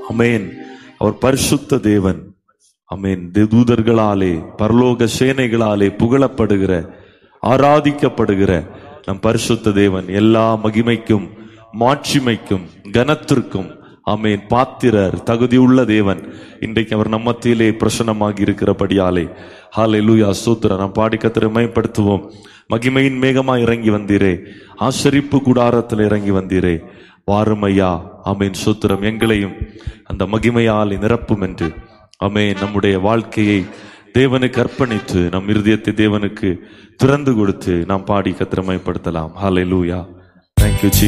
அமேன் அவர் பரிசுத்த தேவன் அமேன் தூதர்களாலே பரலோக சேனைகளாலே புகழப்படுகிற ஆராதிக்கப்படுகிற நம் பரிசுத்த தேவன் எல்லா மகிமைக்கும் மாட்சிமைக்கும் கனத்திற்கும் ஆமேன் பாத்திரர் தகுதியுள்ள தேவன் இன்றைக்கு அவர் நம்ம மத்தியிலே பிரசன்னமாகி இருக்கிறபடியாலே ஹாலே லூயா சூத்திர நாம் பாடி கத்திரை மேம்படுத்துவோம் மகிமையின் மேகமா இறங்கி வந்தீரே ஆசரிப்பு கூடாரத்தில் இறங்கி வந்தீரே வாரும் ஐயா ஆமேன் சூத்திரம் எங்களையும் அந்த மகிமையால் நிரப்பும் என்று ஆமேன் நம்முடைய வாழ்க்கையை தேவனுக்கு அர்ப்பணித்து நம் இருதயத்தை தேவனுக்கு திறந்து கொடுத்து நாம் பாடி கத்திரமைப்படுத்தலாம் ஹாலே லூயா தேங்க்யூ